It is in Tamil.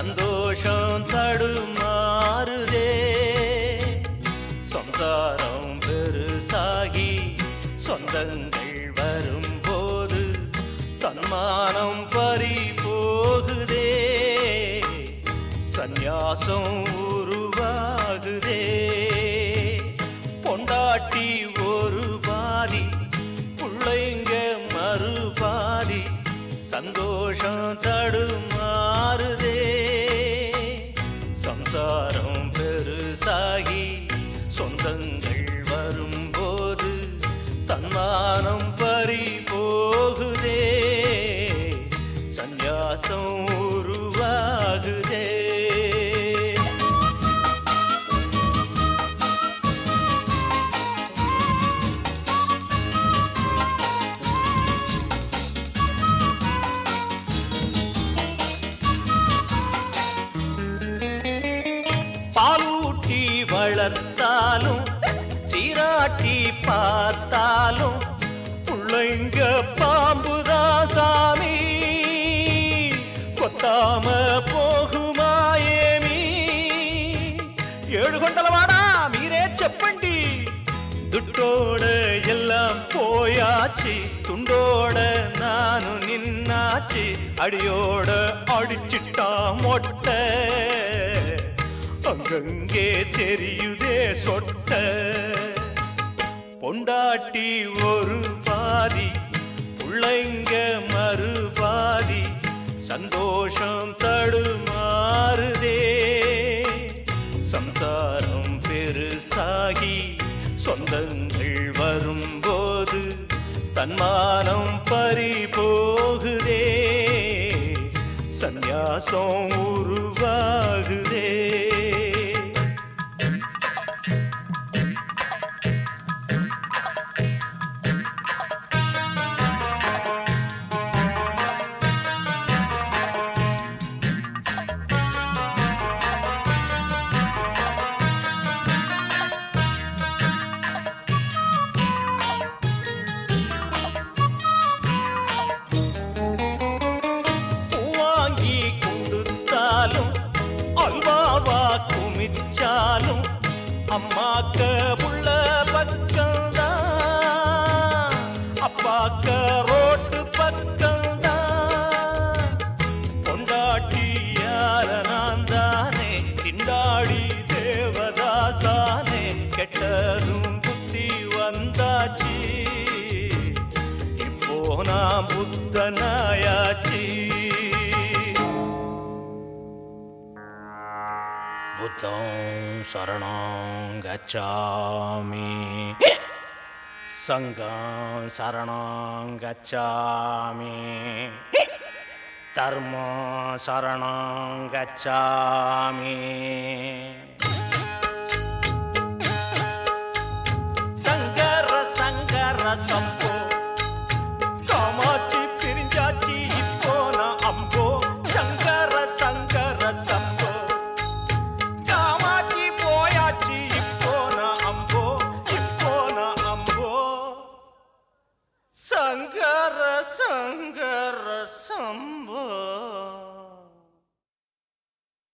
சந்தோஷம் தடுமாறுதே சம்சாரம் பெருசாகி சொந்தங்கள் வரும்போது தன்மானம் பறி போகுதே சந்நியாசம் உருவாகுதே பொண்டாட்டி ஒரு பாதி பிள்ளைங்க மறுபாதி சந்தோஷம் தடுமாறுதே சம்சாரம் பெருசாகி சொந்தங்கள் வரும்போது தன்மானம் பறி போகுதே சந்நியாசம் உருவாகுதே பாலூட்டி வளர்த்தாலும் சீராட்டி பார்த்தாலும் பிள்ளைங்க பாம்புதான் சாமி கொத்தாம போகுமாயேமி ஏழு கொண்டலவாடா மீரே செப்பண்டி துட்டோட எல்லாம் போயாச்சு துண்டோட நானும் நின்னாச்சு அடியோட அடிச்சிட்டா மொட்டை அங்கங்கே தெரியுதே சொட்ட பொண்டாட்டி ஒரு பாதி பிள்ளைங்க மறுபாதி சந்தோஷம் தடுமாறுதே சம்சாரம் பெருசாகி சொந்தங்கள் வரும்போது தன்மானம் பறி போகுதே சந்நியாசம் உருவாகுதே வாங்கி கொடுத்தாலும் அல்வாவா குமிச்சாலும் அம்மாக்க உள்ள பக்கம்தான் அப்பாக்க ரோட்டு பக்கம்தான் பொண்டாட்டி யார நான் தானே திண்டாடி தேவதாசானே கெட்டதும் புத்தி வந்தாச்சு இப்போ நான் புத்தனாயாச்சு புத்தம் சரணம் கச்சாமி சங்கம் சரணம் கச்சாமி தர்ம சரணம் கச்சாமி சங்கர சங்கர சம்போ காமாட்சி பிரிஞ்சாச்சி இப்போ நான் அம்போ சங்கர சங்கர சம்போ காமாட்சி போயாச்சி இப்போ நான் அம்போ இப்போ நான் அம்போ சங்கர சங்கர